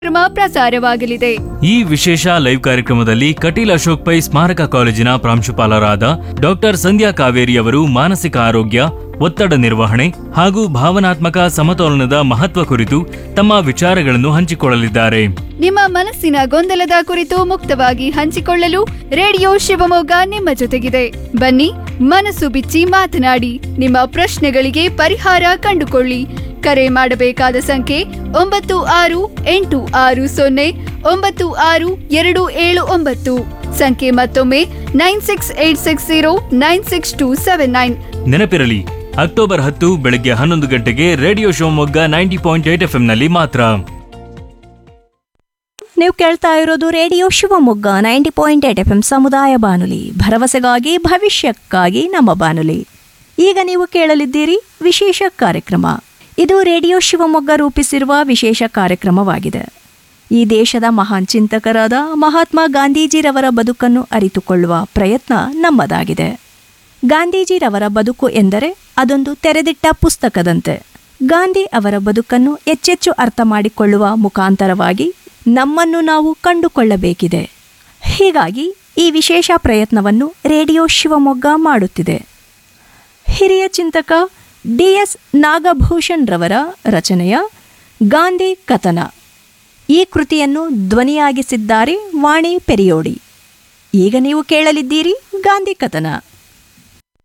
ಕಾರ್ಯಕ್ರಮ ಪ್ರಸಾರವಾಗಲಿದೆ ಈ ವಿಶೇಷ ಲೈವ್ ಕಾರ್ಯಕ್ರಮದಲ್ಲಿ ಕಟೀಲ್ ಅಶೋಕ್ ಪೈ ಸ್ಮಾರಕ ಕಾಲೇಜಿನ ಪ್ರಾಂಶುಪಾಲರಾದ ಡಾಕ್ಟರ್ ಸಂಧ್ಯಾ ಕಾವೇರಿ ಅವರು ಮಾನಸಿಕ ಆರೋಗ್ಯ ಒತ್ತಡ ನಿರ್ವಹಣೆ ಹಾಗೂ ಭಾವನಾತ್ಮಕ ಸಮತೋಲನದ ಮಹತ್ವ ಕುರಿತು ತಮ್ಮ ವಿಚಾರಗಳನ್ನು ಹಂಚಿಕೊಳ್ಳಲಿದ್ದಾರೆ ನಿಮ್ಮ ಮನಸ್ಸಿನ ಗೊಂದಲದ ಕುರಿತು ಮುಕ್ತವಾಗಿ ಹಂಚಿಕೊಳ್ಳಲು ರೇಡಿಯೋ ಶಿವಮೊಗ್ಗ ನಿಮ್ಮ ಜೊತೆಗಿದೆ ಬನ್ನಿ ಮನಸ್ಸು ಬಿಚ್ಚಿ ಮಾತನಾಡಿ ನಿಮ್ಮ ಪ್ರಶ್ನೆಗಳಿಗೆ ಪರಿಹಾರ ಕಂಡುಕೊಳ್ಳಿ ಕರೆ ಮಾಡಬೇಕಾದ ಸಂಖ್ಯೆ ಒಂಬತ್ತು ಆರು ಎಂಟು ಆರು ಸೊನ್ನೆ ಒಂಬತ್ತು ಆರು ಎರಡು ಏಳು ಒಂಬತ್ತು ಸಂಖ್ಯೆ ಮತ್ತೊಮ್ಮೆ nine six eight six zero nine six two seven nine ನೆನಪಿರಲಿ ಅಕ್ಟೋಬರ್ ಹತ್ತು ಬೆಳಗ್ಗೆ ಹನ್ನೊಂದು ಗಂಟೆಗೆ radio Shivamogga ninety point eight F ನಲ್ಲಿ ಮಾತ್ರ ನೀವು ಕೇಳ್ತಾ ಇರೋದು radio Shivamogga ninety point eight F M ಸಮುದಾಯ ಬಾನುಲಿ ಭರವಸೆಗಾಗಿ ಭವಿಷ್ಯಕ್ಕಾಗಿ ನಮ್ಮ ಬಾನುಲಿ ಈಗ ನೀವು ಕೇಳಲಿದ್ದೀರಿ ವಿಶೇಷ ಕಾರ್ಯಕ್ರಮ ಇದು ರೇಡಿಯೋ ಶಿವಮೊಗ್ಗ ರೂಪಿಸಿರುವ ವಿಶೇಷ ಕಾರ್ಯಕ್ರಮವಾಗಿದೆ ಈ ದೇಶದ ಮಹಾನ್ ಚಿಂತಕರಾದ ಮಹಾತ್ಮ ಗಾಂಧೀಜಿರವರ ಬದುಕನ್ನು ಅರಿತುಕೊಳ್ಳುವ ಪ್ರಯತ್ನ ನಮ್ಮದಾಗಿದೆ ಗಾಂಧೀಜಿರವರ ಬದುಕು ಎಂದರೆ ಅದೊಂದು ತೆರೆದಿಟ್ಟ ಪುಸ್ತಕದಂತೆ ಗಾಂಧಿ ಅವರ ಬದುಕನ್ನು ಹೆಚ್ಚೆಚ್ಚು ಅರ್ಥ ಮಾಡಿಕೊಳ್ಳುವ ಮುಖಾಂತರವಾಗಿ ನಮ್ಮನ್ನು ನಾವು ಕಂಡುಕೊಳ್ಳಬೇಕಿದೆ ಹೀಗಾಗಿ ಈ ವಿಶೇಷ ಪ್ರಯತ್ನವನ್ನು ರೇಡಿಯೋ ಶಿವಮೊಗ್ಗ ಮಾಡುತ್ತಿದೆ ಹಿರಿಯ ಚಿಂತಕ ಡಿ ಎಸ್ ನಾಗಭೂಷಣ್ ರವರ ರಚನೆಯ ಗಾಂಧಿ ಕಥನ ಈ ಕೃತಿಯನ್ನು ಧ್ವನಿಯಾಗಿಸಿದ್ದಾರೆ ವಾಣಿ ಪೆರಿಯೋಡಿ ಈಗ ನೀವು ಕೇಳಲಿದ್ದೀರಿ ಗಾಂಧಿ ಕಥನ